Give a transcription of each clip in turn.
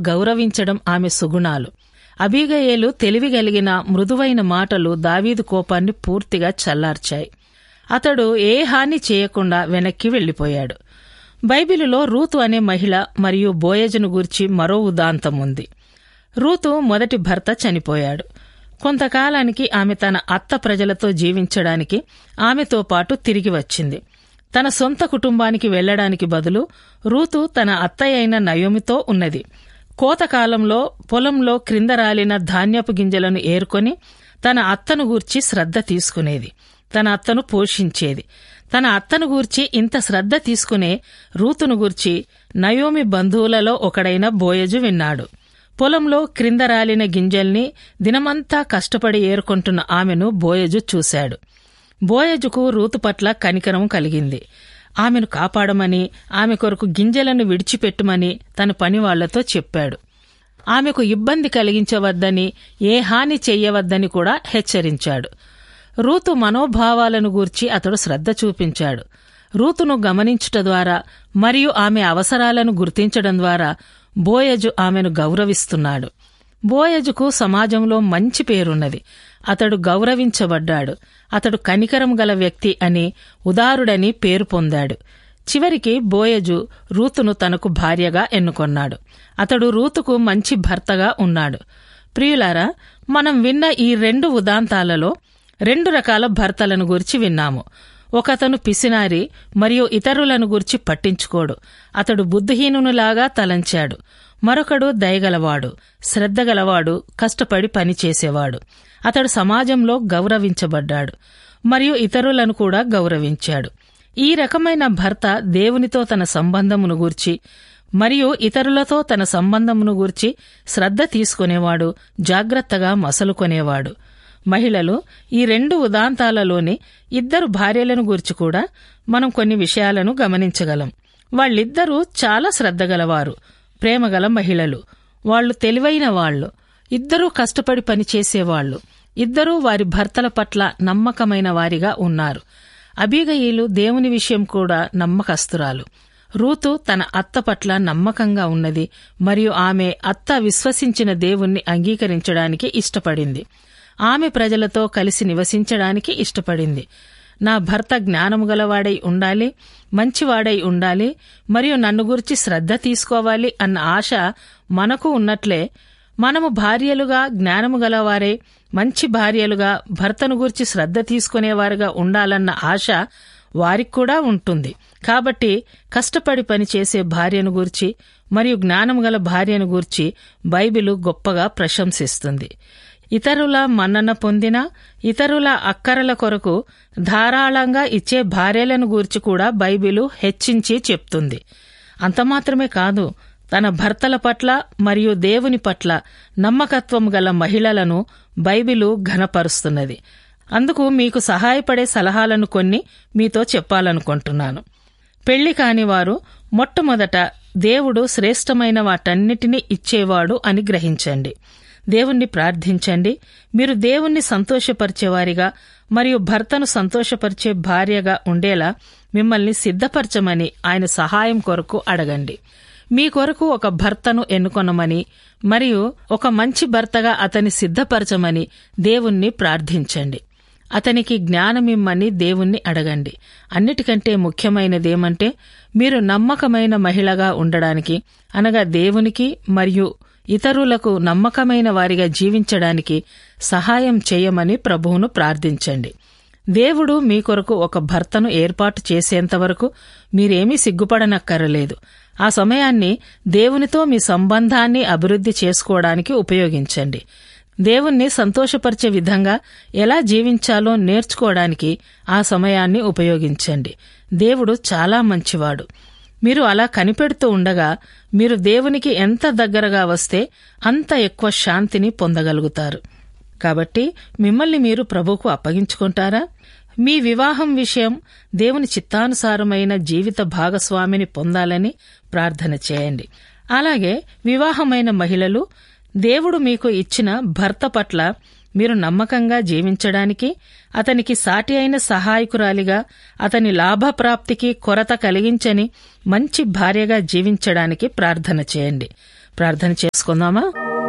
గౌరవించడం ఆమె సుగుణాలు అబీగయేలు తెలివిగలిగిన మృదువైన మాటలు దావీదు కోపాన్ని పూర్తిగా చల్లార్చాయి అతడు ఏ హాని చేయకుండా వెనక్కి వెళ్లిపోయాడు బైబిలులో రూతు అనే మహిళ మరియు బోయజును గూర్చి మరో ఉదాంతం ఉంది రూతు మొదటి భర్త చనిపోయాడు కొంతకాలానికి ఆమె తన అత్త ప్రజలతో జీవించడానికి ఆమెతో పాటు తిరిగి వచ్చింది తన సొంత కుటుంబానికి వెళ్లడానికి బదులు రూతు తన అత్తయ్య అయిన నయోమితో ఉన్నది కోతకాలంలో పొలంలో క్రింద రాలిన ధాన్యపు గింజలను ఏరుకొని తన అత్తను గూర్చి శ్రద్ధ తీసుకునేది తన అత్తను పోషించేది తన అత్తను గూర్చి ఇంత శ్రద్ధ తీసుకునే రూతును గూర్చి నయోమి బంధువులలో ఒకడైన బోయజు విన్నాడు పొలంలో క్రింద రాలిన గింజల్ని దినమంతా కష్టపడి ఏరుకుంటున్న ఆమెను బోయజు చూశాడు బోయజుకు రూతు పట్ల కనికరం కలిగింది ఆమెను కాపాడమని ఆమె కొరకు గింజలను విడిచిపెట్టుమని తన పనివాళ్లతో చెప్పాడు ఆమెకు ఇబ్బంది కలిగించవద్దని ఏ హాని చెయ్యవద్దని కూడా హెచ్చరించాడు రూతు మనోభావాలను గూర్చి అతడు శ్రద్ధ చూపించాడు రూతును గమనించుట ద్వారా మరియు ఆమె అవసరాలను గుర్తించడం ద్వారా బోయజు ఆమెను గౌరవిస్తున్నాడు బోయజుకు సమాజంలో మంచి పేరున్నది అతడు గౌరవించబడ్డాడు అతడు కనికరం గల వ్యక్తి అని ఉదారుడని పేరు పొందాడు చివరికి బోయజు రూతును తనకు భార్యగా ఎన్నుకొన్నాడు అతడు రూతుకు మంచి భర్తగా ఉన్నాడు ప్రియులారా మనం విన్న ఈ రెండు ఉదాంతాలలో రెండు రకాల భర్తలను గురించి విన్నాము ఒకతను పిసినారి మరియు ఇతరులను గురించి పట్టించుకోడు అతడు బుద్ధిహీనునిలాగా తలంచాడు మరొకడు దయగలవాడు శ్రద్ధగలవాడు కష్టపడి పనిచేసేవాడు అతడు సమాజంలో గౌరవించబడ్డాడు మరియు ఇతరులను కూడా గౌరవించాడు ఈ రకమైన భర్త దేవునితో తన సంబంధమును గూర్చి మరియు ఇతరులతో తన సంబంధమును గూర్చి శ్రద్ధ తీసుకునేవాడు జాగ్రత్తగా మసలుకొనేవాడు మహిళలు ఈ రెండు ఉదాంతాలలోని ఇద్దరు భార్యలను గూర్చి కూడా మనం కొన్ని విషయాలను గమనించగలం వాళ్ళిద్దరూ చాలా శ్రద్ధగలవారు ప్రేమగల మహిళలు వాళ్ళు తెలివైన వాళ్ళు ఇద్దరూ కష్టపడి పనిచేసేవాళ్లు ఇద్దరూ వారి భర్తల పట్ల నమ్మకమైన వారిగా ఉన్నారు అబీగయీలు దేవుని విషయం కూడా నమ్మకస్తురాలు రూతు తన అత్త పట్ల నమ్మకంగా ఉన్నది మరియు ఆమె అత్త విశ్వసించిన దేవుణ్ణి అంగీకరించడానికి ఇష్టపడింది ఆమె ప్రజలతో కలిసి నివసించడానికి ఇష్టపడింది నా భర్త జ్ఞానము గలవాడై ఉండాలి మంచివాడై ఉండాలి మరియు నన్ను గురించి శ్రద్ధ తీసుకోవాలి అన్న ఆశ మనకు ఉన్నట్లే మనము భార్యలుగా జ్ఞానము గలవారే మంచి భార్యలుగా భర్తను గురించి శ్రద్ధ తీసుకునేవారుగా ఉండాలన్న ఆశ వారికి కూడా ఉంటుంది కాబట్టి కష్టపడి పనిచేసే భార్యను గూర్చి మరియు జ్ఞానము గల భార్యను గూర్చి బైబిలు గొప్పగా ప్రశంసిస్తుంది ఇతరుల మన్నన పొందిన ఇతరుల అక్కరల కొరకు ధారాళంగా ఇచ్చే భార్యలను గూర్చి కూడా బైబిలు హెచ్చించి చెప్తుంది అంతమాత్రమే కాదు తన భర్తల పట్ల మరియు దేవుని పట్ల నమ్మకత్వం గల మహిళలను బైబిలు ఘనపరుస్తున్నది అందుకు మీకు సహాయపడే సలహాలను కొన్ని మీతో చెప్పాలనుకుంటున్నాను పెళ్లి కాని వారు మొట్టమొదట దేవుడు శ్రేష్టమైన వాటన్నిటినీ ఇచ్చేవాడు అని గ్రహించండి దేవుణ్ణి ప్రార్థించండి మీరు దేవుణ్ణి సంతోషపరిచేవారిగా మరియు భర్తను సంతోషపరిచే భార్యగా ఉండేలా మిమ్మల్ని సిద్ధపరచమని ఆయన సహాయం కొరకు అడగండి మీ కొరకు ఒక భర్తను ఎన్నుకొనమని మరియు ఒక మంచి భర్తగా అతని సిద్ధపరచమని దేవుణ్ణి ప్రార్థించండి అతనికి జ్ఞానమిమ్మని దేవుణ్ణి అడగండి అన్నిటికంటే ముఖ్యమైనదేమంటే మీరు నమ్మకమైన మహిళగా ఉండడానికి అనగా దేవునికి మరియు ఇతరులకు నమ్మకమైన వారిగా జీవించడానికి సహాయం చేయమని ప్రభువును ప్రార్థించండి దేవుడు మీ కొరకు ఒక భర్తను ఏర్పాటు చేసేంతవరకు మీరేమీ సిగ్గుపడనక్కరలేదు ఆ సమయాన్ని దేవునితో మీ సంబంధాన్ని అభివృద్ధి చేసుకోవడానికి ఉపయోగించండి దేవుణ్ణి సంతోషపరిచే విధంగా ఎలా జీవించాలో నేర్చుకోవడానికి ఆ సమయాన్ని ఉపయోగించండి దేవుడు చాలా మంచివాడు మీరు అలా కనిపెడుతూ ఉండగా మీరు దేవునికి ఎంత దగ్గరగా వస్తే అంత ఎక్కువ శాంతిని పొందగలుగుతారు కాబట్టి మిమ్మల్ని మీరు ప్రభువుకు అప్పగించుకుంటారా మీ వివాహం విషయం దేవుని చిత్తానుసారమైన జీవిత భాగస్వామిని పొందాలని ప్రార్థన చేయండి అలాగే వివాహమైన మహిళలు దేవుడు మీకు ఇచ్చిన భర్త పట్ల మీరు నమ్మకంగా జీవించడానికి అతనికి సాటి అయిన సహాయకురాలిగా అతని లాభప్రాప్తికి కొరత కలిగించని మంచి భార్యగా జీవించడానికి ప్రార్థన చేయండి ప్రార్థన చేసుకుందామా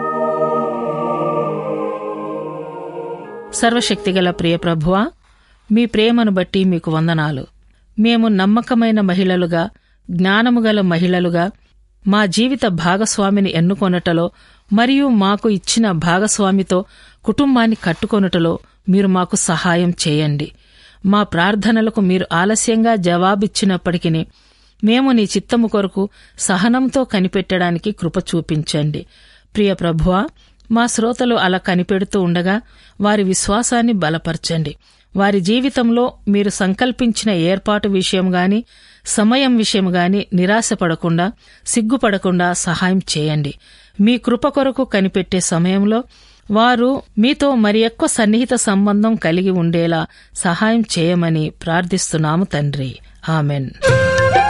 సర్వశక్తిగల ప్రియ ప్రభువా మీ ప్రేమను బట్టి మీకు వందనాలు మేము నమ్మకమైన మహిళలుగా జ్ఞానము గల మహిళలుగా మా జీవిత భాగస్వామిని ఎన్నుకొనుటలో మరియు మాకు ఇచ్చిన భాగస్వామితో కుటుంబాన్ని కట్టుకొనుటలో మీరు మాకు సహాయం చేయండి మా ప్రార్థనలకు మీరు ఆలస్యంగా జవాబిచ్చినప్పటికీ మేము నీ చిత్తము కొరకు సహనంతో కనిపెట్టడానికి కృప చూపించండి ప్రియ ప్రభువా మా శ్రోతలు అలా కనిపెడుతూ ఉండగా వారి విశ్వాసాన్ని బలపరచండి వారి జీవితంలో మీరు సంకల్పించిన ఏర్పాటు విషయం గాని సమయం విషయం గాని నిరాశపడకుండా సిగ్గుపడకుండా సహాయం చేయండి మీ కృప కొరకు కనిపెట్టే సమయంలో వారు మీతో మరి ఎక్కువ సన్నిహిత సంబంధం కలిగి ఉండేలా సహాయం చేయమని ప్రార్థిస్తున్నాము తండ్రి ఆమెన్